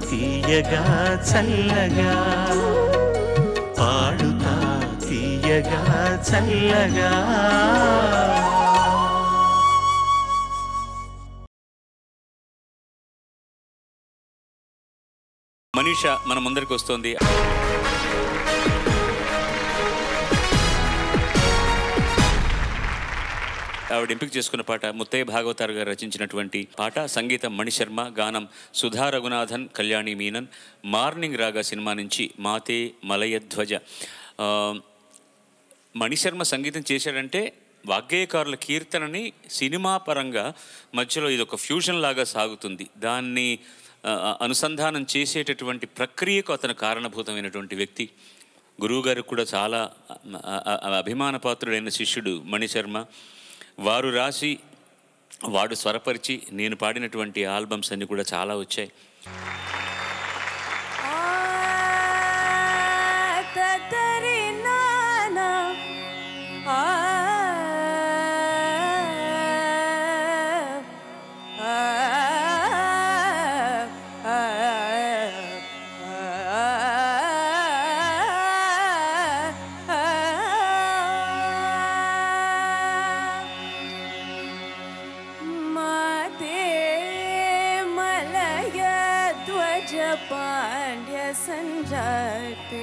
తీయగా చల్లగా పాడుతా తీయగా చల్లగా మనీష మన ముందరికి వస్తోంది ఆవిడ ఎంపిక చేసుకున్న పాట ముత్తయ్య భాగవతారు గారు రచించినటువంటి పాట సంగీతం మణిశర్మ గానం సుధా రఘునాథన్ కళ్యాణి మీనన్ మార్నింగ్ రాగా సినిమా నుంచి మాతే మలయధ్వజ ఆ, మణిశర్మ సంగీతం చేశాడంటే వాగ్గేయకారుల కీర్తనని సినిమా పరంగా మధ్యలో ఇది ఒక ఫ్యూజన్ లాగా సాగుతుంది దాన్ని ఆ, అనుసంధానం చేసేటటువంటి ప్రక్రియకు అతను కారణభూతమైనటువంటి వ్యక్తి గురువుగారికి కూడా చాలా ఆ, ఆ, ఆ, అభిమానపాత్రుడైన శిష్యుడు మణిశర్మ వారు రాసి వాడు స్వరపరిచి నేను పాడినటువంటి ఆల్బమ్స్ అన్నీ కూడా చాలా వచ్చాయి తరి నానా ఆ మాతే మలయ ధ్వజ పాండ్య సంజాతే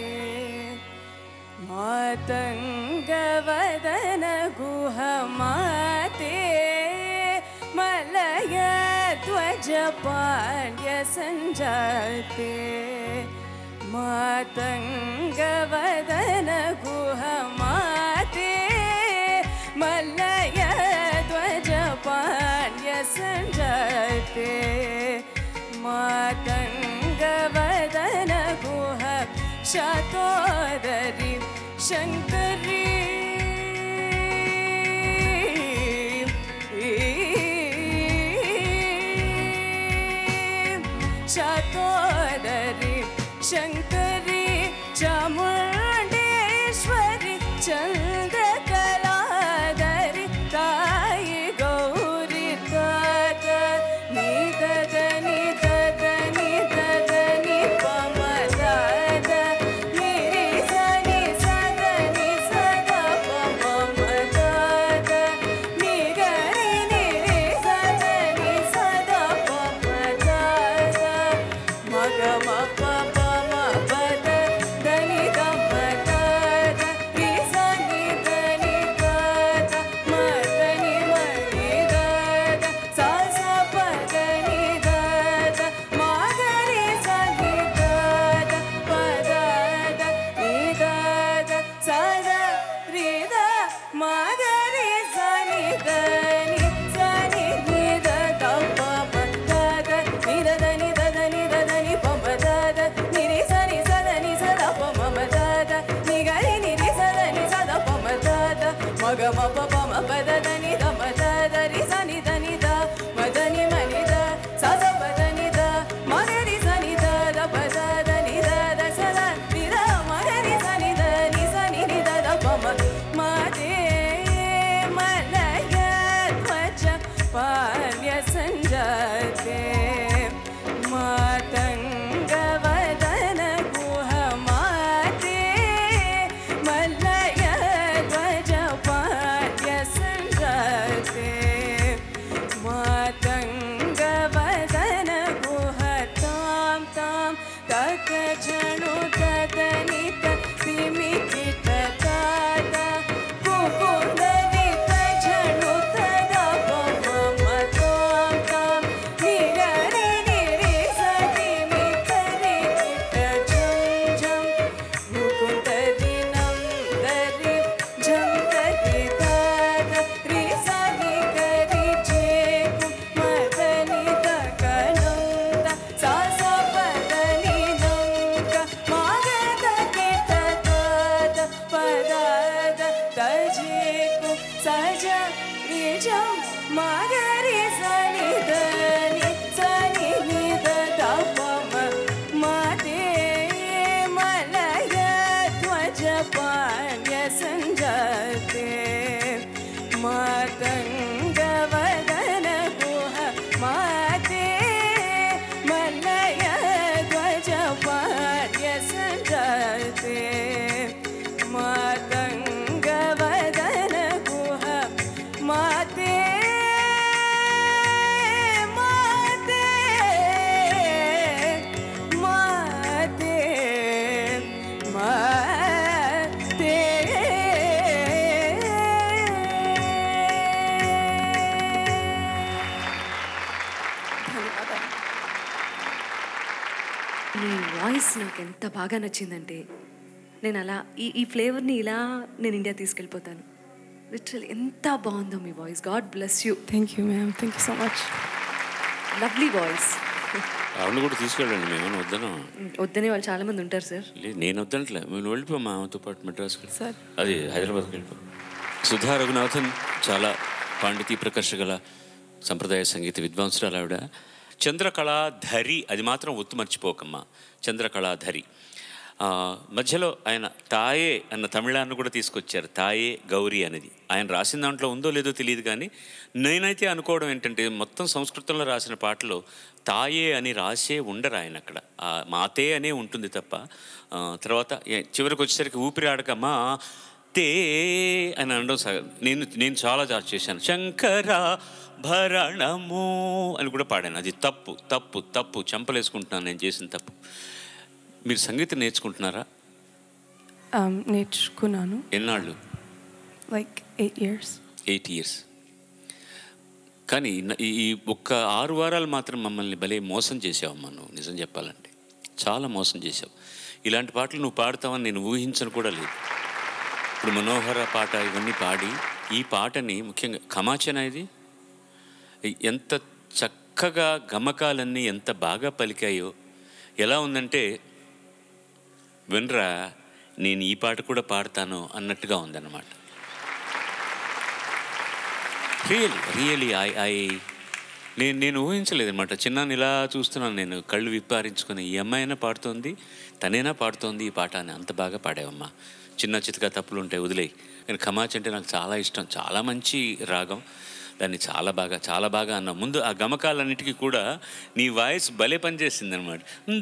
మాతంగవదన గుహ మాతే మలయ ధ్వజ పాండ్య సంజాతే మాతంగవదన గుహ మాతే మల్లయ ధ్వజ పాండ్య సంజాతే మాతంగవదన గుహ శతోదరి శంకరీ శతోదరి శంకరి చాముండేశ్వరి చంద్రకళాధరి తాయి గౌరి తాత నిదద నిదద నిదద ని పమ దాద నిరి సని సద ని సద పమ దాద నిగరి నిరి సద ని సద పమ దాద మగ మ ప ప మ పద దని ద మ దాద రి సని దని దాద మ దని మ ని దాద సా సా ప దని దాద మ గరి సని దాద ప దాద ని దాద సా ద రి ద మ గరి సని దని సని ని ద ద ప ప దాద ని ద ద ని ద ద ని ద ద ని ప ప దాద ని రి స ని స ద ని స ద ప మ మ దాద ని గ రి ని రి స ద ని స ద ప మ దాద మ గ మ ప ప మ ప ద ద ని ద మ దాద రి స ని ద ని ద మ ద ని మ ని ద స ద ప ద ని ద మ గ రి స ని ద ద ప ద ద ని ద ద స ద ని ద మ గ రి స ని ద ని స ని ని ద ద ప మ మ దే మలయ ధ్వజ పాల్య సంజాతే మాతంగవదన గుహ మాతే మల్లయ ధ్వజ పాల్య మాతే మాతే మాతే మాతే ధన్యవాదాలు మీ వాయిస్ నాకు ఎంత బాగా నచ్చిందంటే నేను అలా ఈ ఈ ఫ్లేవర్ని ఇలా నేను ఇండియా తీసుకెళ్ళిపోతాను లిటరల్ ఎంత బాగుందో మీ voice god bless you thank you ma'am thank you so much lovely voice ఆవిడ కూడా తీసుకెళ్ళండి మేము వద్దను వద్దని వాళ్ళు చాలా మంది ఉంటారు సార్ లేదు నేను వద్దనట్లే మేము వెళ్ళిపో మా ఆమెతో పాటు మెడ్రాస్కి సార్ అది హైదరాబాద్కి వెళ్ళిపో సుధా రఘునాథన్ చాలా పాండితీ ప్రకర్ష గల సంప్రదాయ సంగీత విద్వాంసురాలు ఆవిడ చంద్రకళాధరి అది మాత్రం ఒత్తు మర్చిపోకమ్మా చంద్రకళాధరి ఆ, మధ్యలో ఆయన తాయే అన్న తమిళాన్ని కూడా తీసుకొచ్చారు తాయే గౌరీ అనేది ఆయన రాసిన దాంట్లో ఉందో లేదో తెలియదు కానీ నేనైతే అనుకోవడం ఏంటంటే మొత్తం సంస్కృతంలో రాసిన పాటలో తాయే అని రాసే ఉండరు ఆయన అక్కడ ఆ మాతే అనే ఉంటుంది తప్ప ఆ, తర్వాత ఏ- చివరికి వచ్చేసరికి ఊపిరి ఆడకమ్మా తే అని అనడం సగ నేను నేను చాలా జాబ్ చేశాను శంకర భరణము అని కూడా పాడాను అది తప్పు తప్పు తప్పు చంపలేసుకుంటున్నాను నేను చేసిన తప్పు మీరు సంగీతం నేర్చుకుంటున్నారా నేర్చుకున్నాను ఎన్నాళ్ళు like eight years eight years కానీ న- ఈ ఈ ఒక్క ఆరు వారాలు మాత్రం మమ్మల్ని భలే మోసం చేసావమ్మా నువ్వు నిజం చెప్పాలంటే చాలా మోసం చేసావు ఇలాంటి పాటలు నువ్వు పాడతావని నేను ఊహించను కూడా లేదు ఇప్పుడు మనోహర పాట ఇవన్నీ పాడి ఈ పాటని ముఖ్యంగా కమాచన ఇది ఎంత చక్కగా గమకాలన్నీ ఎంత బాగా పలికాయో ఎలా ఉందంటే వినరా నేను ఈ పాట కూడా పాడతాను అన్నట్టుగా ఉందన్నమాట రియల్ రియలీ ఐ ఐ నేను నేను ఊహించలేదు అనమాట చిన్నాన్ని ఇలా చూస్తున్నాను నేను కళ్ళు విప్పారించుకొని ఈ అమ్మాయినా పాడుతోంది తనేనా పాడుతోంది ఈ పాట అని అంత బాగా పాడావమ్మా చిన్న చితక తప్పులు ఉంటాయి వదిలేయి నేను ఖమాచ్ అంటే నాకు చాలా ఇష్టం చాలా మంచి రాగం దాన్ని చాలా బాగా చాలా బాగా అన్నా ముందు ఆ గమకాలన్నిటికీ కూడా నీ వాయిస్ భలే పనిచేసింది అనమాట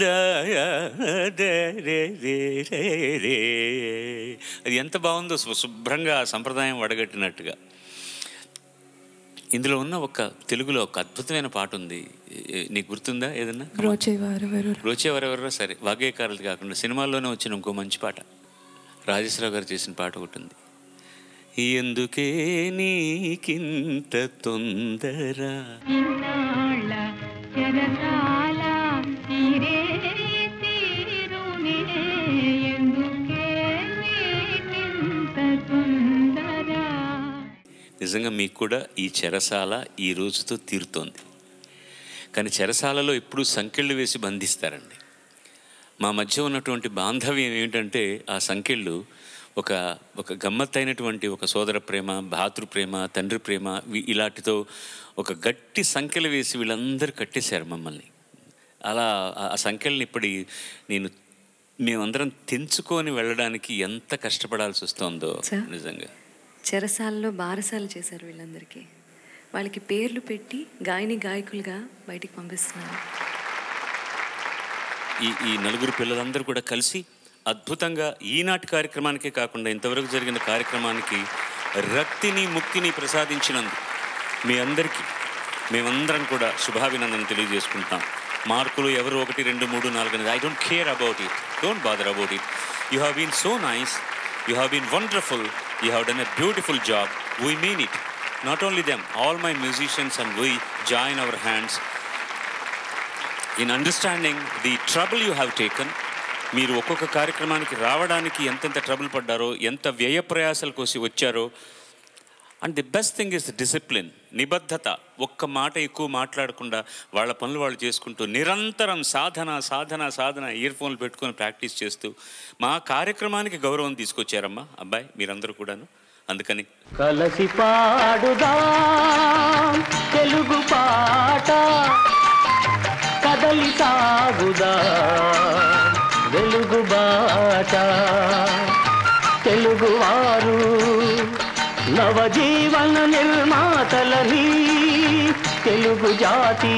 అది ఎంత బాగుందో శు- శుభ్రంగా ఆ సంప్రదాయం వడగట్టినట్టుగా ఇందులో ఉన్న ఒక తెలుగులో ఒక అద్భుతమైన పాట ఉంది ఏ- నీకు గుర్తుందా ఏదన్నా బ్రోచేవారెవరు రోచేవరెవరో సరే వాగ్గేయకారులు కాకుండా సినిమాల్లోనే వచ్చిన ఇంకో మంచి పాట రాజేశ్వరరావు గారు చేసిన పాట ఒకటి ఉంది ఎందుకే నీకింత తొందర ఇన్నాళ్ళ చెరసాల తీరే తీరునే ఎందుకే నీకింత తొందర నిజంగా మీకు కూడా ఈ చెరసాల ఈ రోజుతో తీరుతోంది కానీ చెరసాలలో ఎప్పుడూ సంకెళ్ళు వేసి బంధిస్తారండి మా మధ్య ఉన్నటువంటి బాంధవ్యం ఏమిటంటే ఆ సంకెళ్ళు ఒక ఒక గమ్మత్తైనటువంటి ఒక సోదర ప్రేమ భాతృ ప్రేమ తండ్రి ప్రేమ వి- ఇలాంటితో ఒక గట్టి సంఖ్యలు వేసి వీళ్ళందరూ కట్టేశారు మమ్మల్ని అలా ఆ- ఆ సంఖ్యల్ని ఇప్పుడు ఈ- నేను మేమందరం తెంచుకొని వెళ్ళడానికి ఎంత కష్టపడాల్సి వస్తుందో సార్? నిజంగా చెరసాలలో బారసాలు చేశారు వీళ్ళందరికీ వాళ్ళకి పేర్లు పెట్టి గాయని గాయకులుగా బయటికి పంపిస్తున్నారు ఈ ఈ నలుగురు పిల్లలందరూ కూడా కలిసి అద్భుతంగా ఈనాటి కార్యక్రమానికే కాకుండా ఇంతవరకు జరిగిన కార్యక్రమానికి రక్తిని ముక్తిని ప్రసాదించినందుకు మీ అందరికీ మేమందరం కూడా శుభాభినందన తెలియజేసుకుంటాం మార్కులు ఎవరు ఒకటి రెండు మూడు నాలుగు అనేది I don't care about it don't bother about it you have been so nice you have been wonderful you have done a beautiful job we mean it not only them all my musicians and we join our hands in understanding the trouble you have taken మీరు ఒక్కొక్క కార్యక్రమానికి రావడానికి ఎంతెంత trouble పడ్డారో ఎంత వ్యయ ప్రయాసాలు కోసి వచ్చారో and the best thing is discipline నిబద్ధత ఒక్క మాట ఎక్కువ మాట్లాడకుండా వాళ్ళ పనులు వాళ్ళు చేసుకుంటూ నిరంతరం సాధన సాధన సాధన ఇయర్ ఫోన్లు పెట్టుకొని ప్రాక్టీస్ చేస్తూ మా కార్యక్రమానికి గౌరవం తీసుకొచ్చారమ్మా అబ్బాయి మీరందరూ కూడాను అందుకని కలసి పాడుదాం తెలుగు పాట కదలి సాగుదా వెలుగు బాట తెలుగువారు నవజీవన నిర్మాతలని తెలుగు జాతి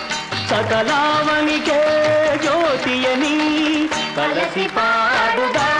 సకలావనికే జ్యోతి అని కలసి పాడుదా